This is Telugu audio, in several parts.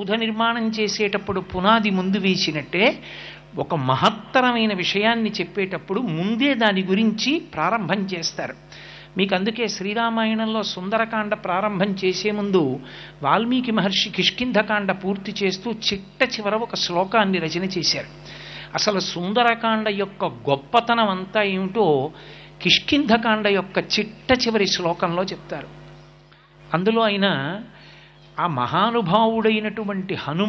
సౌధ నిర్మాణం చేసేటప్పుడు పునాది ముందు వేసినట్టే ఒక మహత్తరమైన విషయాన్ని చెప్పేటప్పుడు ముందే దాని గురించి ప్రారంభం చేస్తారు మీకు అందుకే శ్రీరామాయణంలో సుందరకాండ ప్రారంభం చేసే ముందు వాల్మీకి మహర్షి కిష్కింధకాండ పూర్తి చేస్తూ చిట్ట చివర ఒక శ్లోకాన్ని రచన చేశారు అసలు సుందరకాండ యొక్క గొప్పతనం అంతా ఏమిటో కిష్కింధకాండ యొక్క చిట్ట చివరి శ్లోకంలో చెప్తారు అందులో ఆయన ఆ మహానుభావుడైనటువంటి హనుమ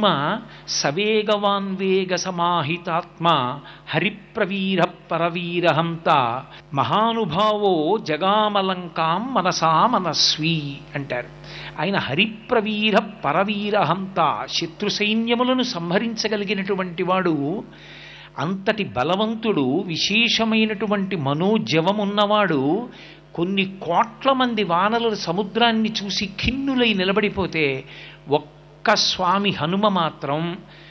సవేగవాన్వేగ సమాహితాత్మ హరిప్రవీర పరవీరహంత మహానుభావో జగామలంకాం మనసా మనస్వి అంటారు ఆయన హరిప్రవీర పరవీరహంత శత్రు సైన్యములను సంహరించగలిగినటువంటి వాడు అంతటి బలవంతుడు విశేషమైనటువంటి మనోజవమున్నవాడు కొన్ని కోట్ల మంది వానరుల సముద్రాన్ని చూసి ఖిన్నులై నిలబడిపోతే ఒక్క స్వామి హనుమ మాత్రం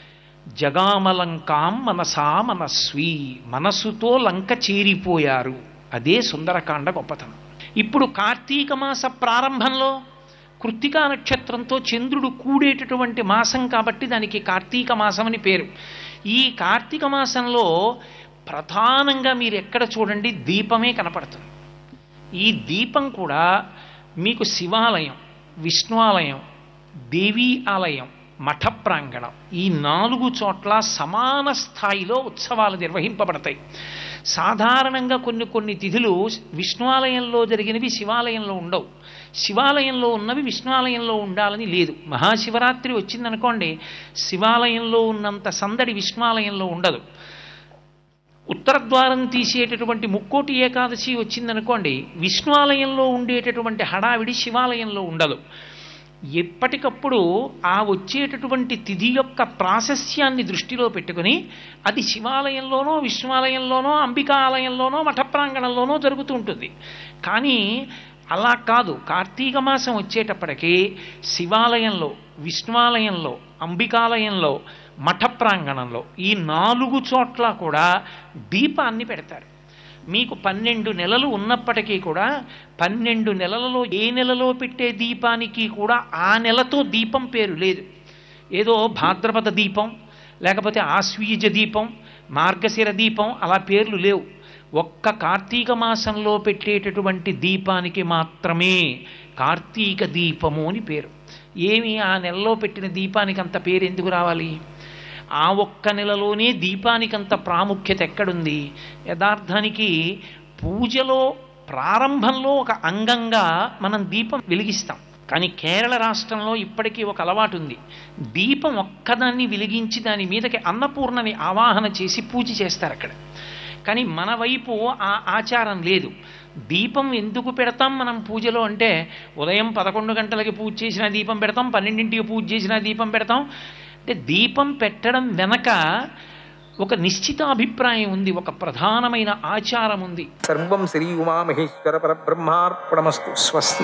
జగామలంకాం మనసా మనస్వి మనసుతో లంక చేరిపోయారు అదే సుందరకాండ గొప్పతనం ఇప్పుడు కార్తీక మాస ప్రారంభంలో కృత్తికా నక్షత్రంతో చంద్రుడు కూడేటటువంటి మాసం కాబట్టి దానికి కార్తీక మాసం అని పేరు ఈ కార్తీక మాసంలో ప్రధానంగా మీరు ఎక్కడ చూడండి దీపమే కనపడుతుంది ఈ దీపం కూడా మీకు శివాలయం విష్ణువాలయం దేవీ ఆలయం మఠ ప్రాంగణం ఈ నాలుగు చోట్ల సమాన స్థాయిలో ఉత్సవాలు నిర్వహింపబడతాయి సాధారణంగా కొన్ని కొన్ని తిథులు విష్ణువాలయంలో జరిగినవి శివాలయంలో ఉండవు శివాలయంలో ఉన్నవి విష్ణువాలయంలో ఉండాలని లేదు మహాశివరాత్రి వచ్చిందనుకోండి శివాలయంలో ఉన్నంత సందడి విష్ణువాలయంలో ఉండదు ఉత్తరద్వారం తీసేటటువంటి ముక్కోటి ఏకాదశి వచ్చిందనుకోండి విష్ణువాలయంలో ఉండేటటువంటి హడావిడి శివాలయంలో ఉండదు ఎప్పటికప్పుడు ఆ వచ్చేటటువంటి తిథి యొక్క ప్రాశస్యాన్ని దృష్టిలో పెట్టుకుని అది శివాలయంలోనో విష్ణువాలయంలోనో అంబికా ఆలయంలోనో మఠ ప్రాంగణంలోనో జరుగుతూ ఉంటుంది కానీ అలా కాదు కార్తీక మాసం వచ్చేటప్పటికి శివాలయంలో విష్ణువాలయంలో అంబికాలయంలో మఠ ప్రాంగణంలో ఈ నాలుగు చోట్ల కూడా దీపాన్ని పెడతారు మీకు పన్నెండు నెలలు ఉన్నప్పటికీ కూడా పన్నెండు నెలలలో ఏ నెలలో పెట్టే దీపానికి కూడా ఆ నెలతో దీపం పేరు లేదు ఏదో భాద్రపద దీపం లేకపోతే ఆశ్వీజ దీపం మార్గశిర దీపం అలా పేర్లు లేవు ఒక్క కార్తీక మాసంలో పెట్టేటటువంటి దీపానికి మాత్రమే కార్తీక దీపము అని పేరు ఏమి ఆ నెలలో పెట్టిన దీపానికి అంత పేరు ఎందుకు రావాలి ఆ ఒక్క నెలలోనే దీపానికంత ప్రాముఖ్యత ఎక్కడుంది యథార్థానికి పూజలో ప్రారంభంలో ఒక అంగంగా మనం దీపం వెలిగిస్తాం కానీ కేరళ రాష్ట్రంలో ఇప్పటికీ ఒక అలవాటు ఉంది దీపం ఒక్కదాన్ని వెలిగించి దాని మీదకి అన్నపూర్ణని ఆవాహన చేసి పూజ చేస్తారు అక్కడ కానీ మన వైపు ఆ ఆచారం లేదు దీపం ఎందుకు పెడతాం మనం పూజలో అంటే ఉదయం పదకొండు గంటలకి పూజ చేసిన దీపం పెడతాం పన్నెండింటికి పూజ చేసిన దీపం పెడతాం అంటే దీపం పెట్టడం వెనక ఒక నిశ్చిత అభిప్రాయం ఉంది ఒక ప్రధానమైన ఆచారం ఉంది సర్వం శ్రీ ఉమామహేశ్వర పరబ్రహ్మార్పణమస్తు స్వస్తి